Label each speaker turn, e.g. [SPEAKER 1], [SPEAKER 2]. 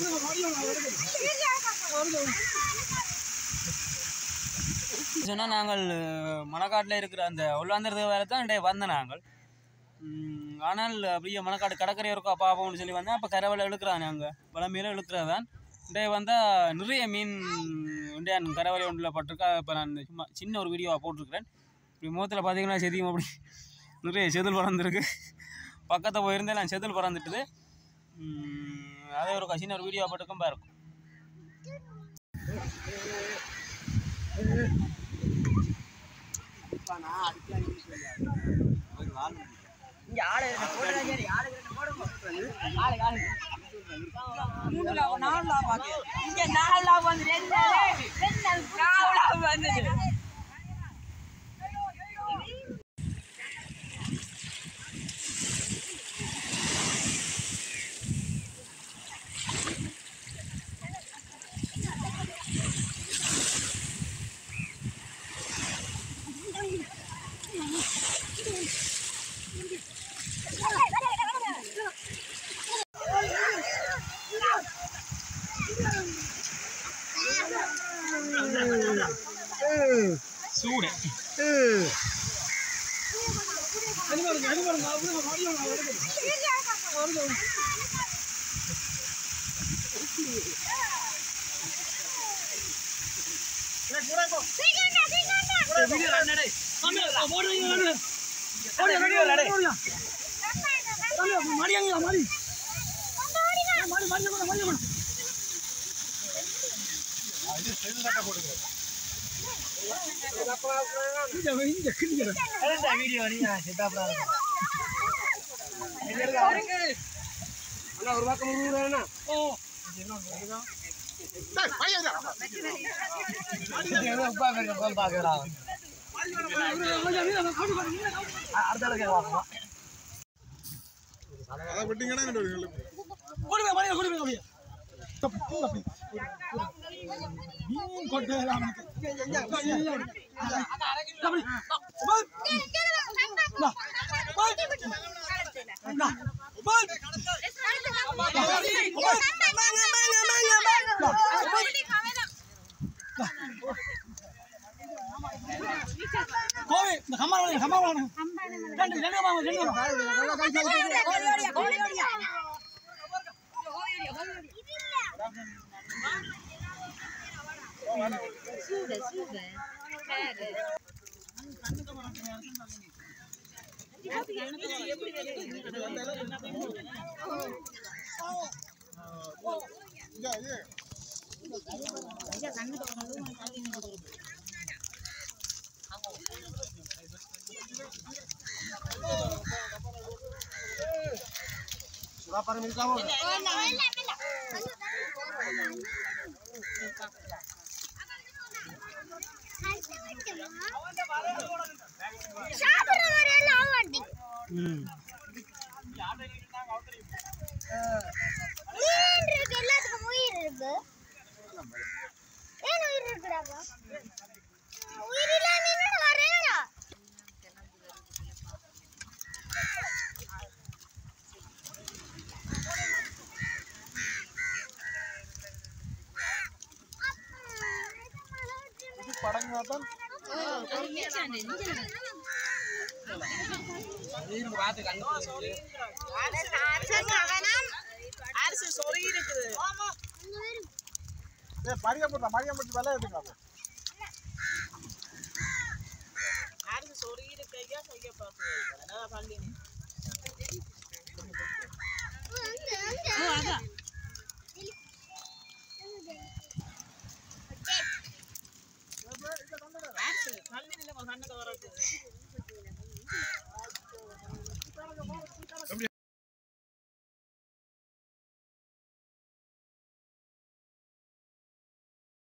[SPEAKER 1] சொன்னால் நாங்கள் மணக்காட்டில் இருக்கிற அந்த உள்ளாந்திரது வேலை தான் இன்றைய வந்த நாங்கள் உம், ஆனால் அப்படியே மணக்காடு கடற்கரை இருக்கா பார்ப்போம்னு சொல்லி வந்தேன் அப்போ கரவலை இழுக்கிறான் நாங்கள் வளமையில இழுக்கிறதான் இன்றைய வந்தால் நிறைய மீன் இன்றைய கரவலை ஒன்றில் பட்டிருக்கா இப்போ நான் சும்மா சின்ன ஒரு வீடியோவாக போட்டிருக்கிறேன் இப்படி முகத்தில் பார்த்தீங்கன்னா செதியும் அப்படி நிறைய செதில் பறந்துருக்கு பக்கத்தில் போயிருந்தே நான் செதில் பறந்துட்டுது உம், அதே ஒரு சின்ன ஒரு வீடியோ போட்டுக்கும் பாருக்கும் சூடு ம்
[SPEAKER 2] மீன் இருக்கு எல்லாத்துக்கும் உயிர் இருக்கு ஏன் உயிர் இருக்குடாப்பா உயிர் இல்லாம மீன் வரேனா
[SPEAKER 3] அரிசி சொறி இருக்குது அரிசி சொறி இருக்கையா செய்ய பார்க்குது அதான் பண்ணி
[SPEAKER 2] அங்க, அங்க.